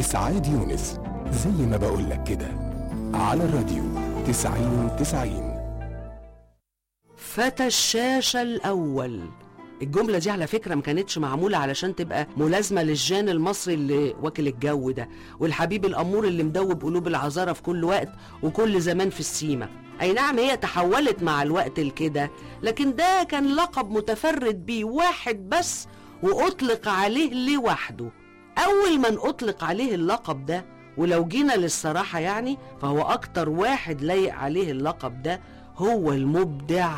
إسعاد يونس زي ما بقولك كده على الراديو تسعين تسعين فتى الشاشة الأول الجملة دي على فكرة ما كانتش معمولة علشان تبقى ملازمة للجان المصري اللي واكل الجو ده والحبيب الأمور اللي مدوب قلوب العذارى في كل وقت وكل زمان في السيمة أي نعم هي تحولت مع الوقت لكده لكن ده كان لقب متفرد بيه واحد بس وأطلق عليه لوحده أول من أطلق عليه اللقب ده ولو جينا للصراحة يعني فهو أكتر واحد لايق عليه اللقب ده هو المبدع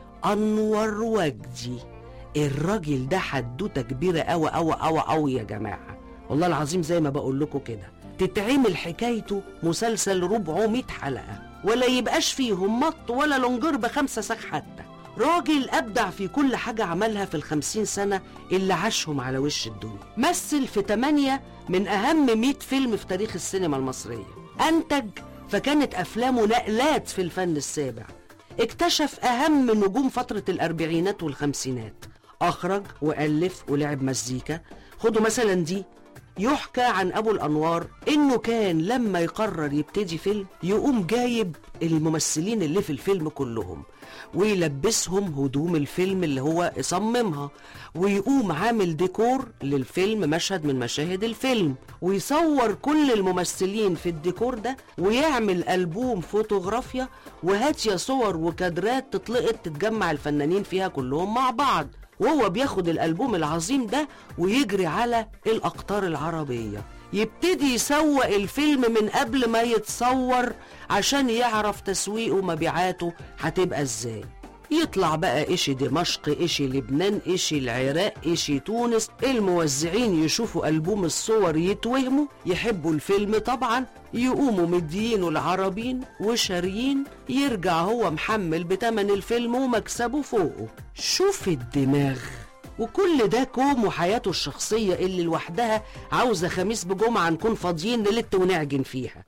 أنور وجدي الراجل ده حدوته كبيرة أوي أوي أوي أوي يا جماعة والله العظيم زي ما بقول لكم كده تتعمل حكايته مسلسل 400 حلقة ولا يبقاش فيهم مط ولا لونجر بخمسة ساق حتى راجل أبدع في كل حاجة عملها في الخمسين سنة اللي عاشهم على وش الدنيا مثل في تمانية من أهم 100 فيلم في تاريخ السينما المصرية أنتج فكانت أفلامه نقلات في الفن السابع اكتشف أهم نجوم فترة الأربعينات والخمسينات أخرج وألف ولعب مزيكا خدوا مثلا دي يحكى عن أبو الأنوار إنه كان لما يقرر يبتدي فيلم يقوم جايب الممثلين اللي في الفيلم كلهم ويلبسهم هدوم الفيلم اللي هو صممها ويقوم عامل ديكور للفيلم مشهد من مشاهد الفيلم ويصور كل الممثلين في الديكور ده ويعمل ألبوم فوتوغرافيا وهات يا صور وكادرات تطلقت تتجمع الفنانين فيها كلهم مع بعض وهو بياخد الألبوم العظيم ده ويجري على الأقطار العربية يبتدي يسوق الفيلم من قبل ما يتصور عشان يعرف تسويقه ومبيعاته هتبقى ازاي يطلع بقى إشي دمشق إشي لبنان إشي العراق إشي تونس الموزعين يشوفوا ألبوم الصور يتوهموا يحبوا الفيلم طبعا يقوموا مديينه العربين وشاريين يرجع هو محمل بتمن الفيلم ومكسبه فوقه شوف الدماغ وكل ده كوم وحياته الشخصية اللي لوحدها عاوزة خميس بجمعة نكون فاضيين نلت ونعجن فيها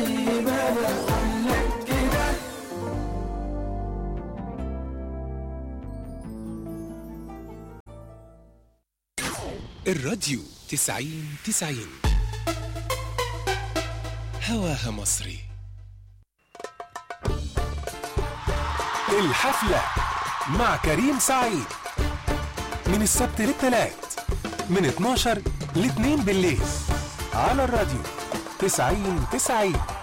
الراديو تسعين تسعين هواها مصري الحفلة مع كريم سعيد من السبت للتلات من 12 ل 2 بالليل على الراديو تسعين تسعين